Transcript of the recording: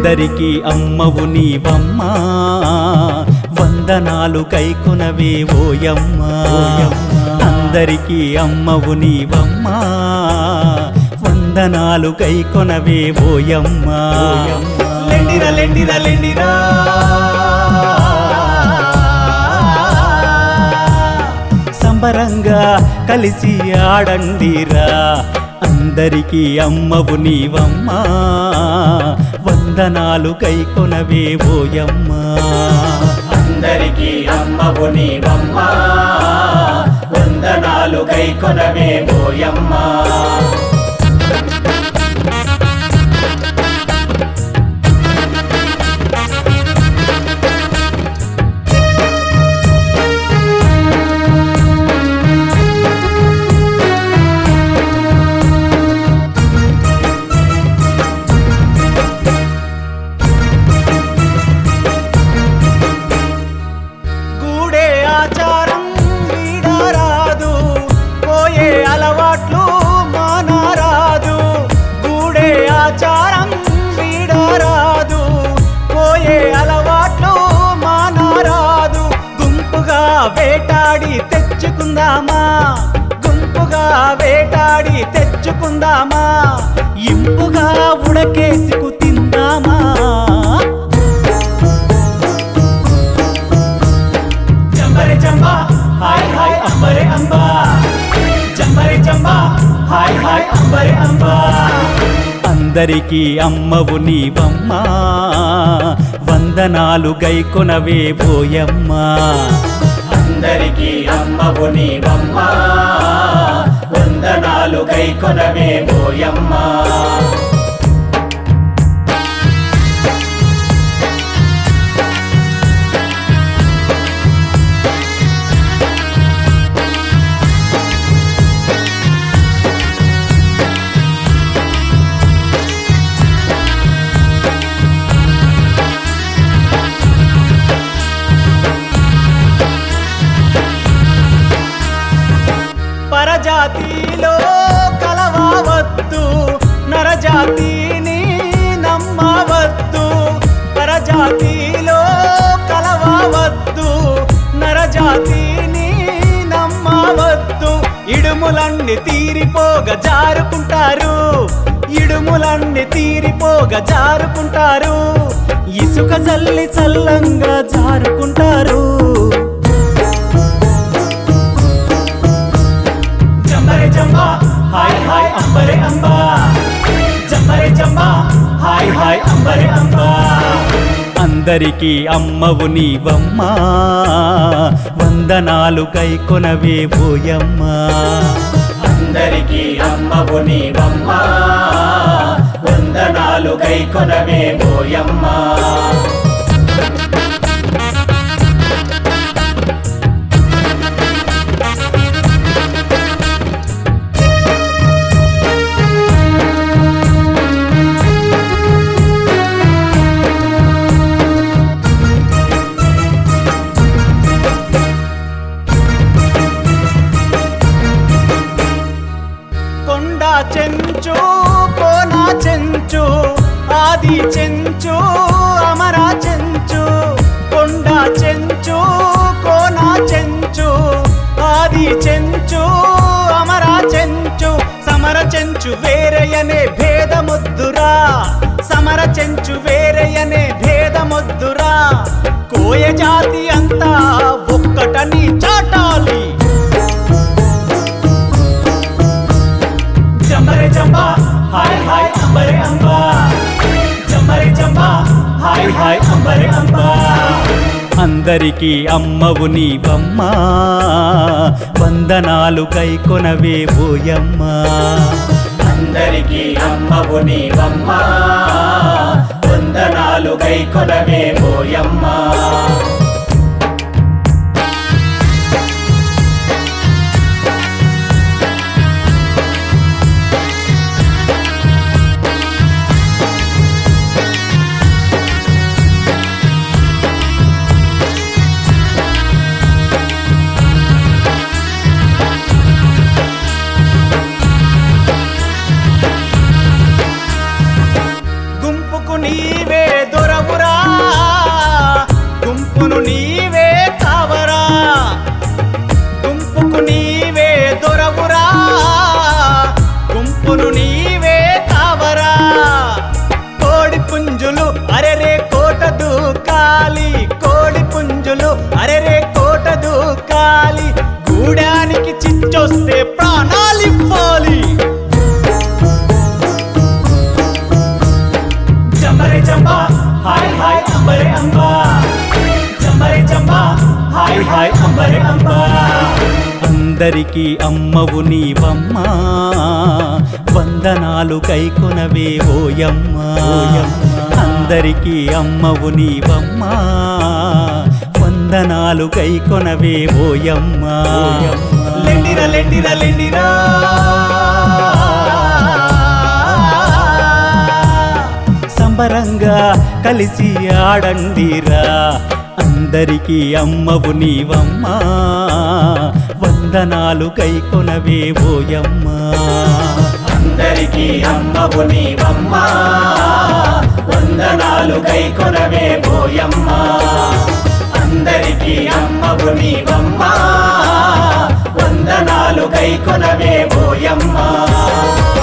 అందరికీ అమ్మవు నీవమ్మా వందనాలు కైకొనవే ఓయమ్మా అందరికీ అమ్మవు నీవమ్మా వందనాలు కైకొనవే ఓయమ్మా లెండిరా లెండిరా లెండిరా సంబరంగా కలిసి ఆడండిరా అందరికీ అమ్మవు నీవమ్మా వందనాలు కైకొనవే ఓయమ్మా అందరికీ అమ్మవు నీవమ్మా వందనాలు కైకొనవే పోయమ్మా గూడే ఆచారం వీడరాదు పోయే అలవాట్లు మానరాదు గూడే ఆచారం వీడరాదు పోయే అలవాట్లు మానరాదు గుంపుగా వేటాడి తెచ్చుకుందామా గుంపుగా వేటాడి తెచ్చుకుందామా ఇంపుగా ఉడకేసుకు తిందామా జంబరే జంబా హాయ్ హాయ్ అంబరే అంబా జంబరే జంబా హాయ్ హాయ్ అంబరే అంబా అందరికీ అమ్మవు నీవమ్మా వందనాలు గైకొనవే పోయమ్మా అందరికీ అమ్మవు నీవమ్మా వందనాలు కైకొనవే పోయమ్మా పరజాతిలో కలవవద్దు నరజాతిని నమ్మవద్దు పరజాతిలో కలవవద్దు నరజాతిని నమ్మవద్దు ఇడుములన్నీ తీరిపోగ జారుకుంటారు ఇడుములన్నీ తీరిపోగ జారుకుంటారు ఇసుక చల్లి చల్లంగా జారుకుంటారు జంబరే జంబా హాయ్ హాయ్ అంబరే అంబా జంబరే జంబా హాయ్ హాయ్ అంబరే అంబా అందరికీ అమ్మవు నీవమ్మా వందనాలు కైకొనవే పోయమ్మా అందరికీ అమ్మవు నీవమ్మా వందనాలు కైకొనవే పోయమ్మా కొండ చెంచు కోన చెంచు ఆది చెంచు అమర చెంచు కొండ చెంచు కోన చెంచు ఆది చెంచు అమర చెంచు సమర చెంచు వేరయనే భేదముద్దురా సమర చెంచు వేరయనే భేదముద్దురా కోయ జాతి అంతా ఒక్కటని చాటాలి జంబరే జంబా హాయ్ హాయ్ అంబరే అంబా జంబరే జంబా హాయ్ హాయ్ అంబరే అంబా అందరికీ అమ్మవు నీవమ్మా వందనాలు కైకొనవే పోయమ్మా అందరికీ అమ్మవు నీవమ్మా వందనాలు కైకొనవే పోయమ్మా గుంపుకు నీవే అందరికీ అమ్మవు నీవమ్మా వందనాలు కైకొనవే ఓయమ్మా అందరికీ అమ్మవు నీవమ్మా వందనాలు కైకొనవే ఓయమ్మా లెండిరా లెండిరా లెండిరా సంబరంగా కలిసి ఆడండిరా అందరికీ అమ్మవు నీవమ్మా వందనాలు కైకొనవే ఓయమ్మా అందరికీ అమ్మవు నీవమ్మా వందనాలు కైకొనవే పోయమ్మా అందరికీ అమ్మవు నీవమ్మా వందనాలు కైకొనవే పోయమ్మా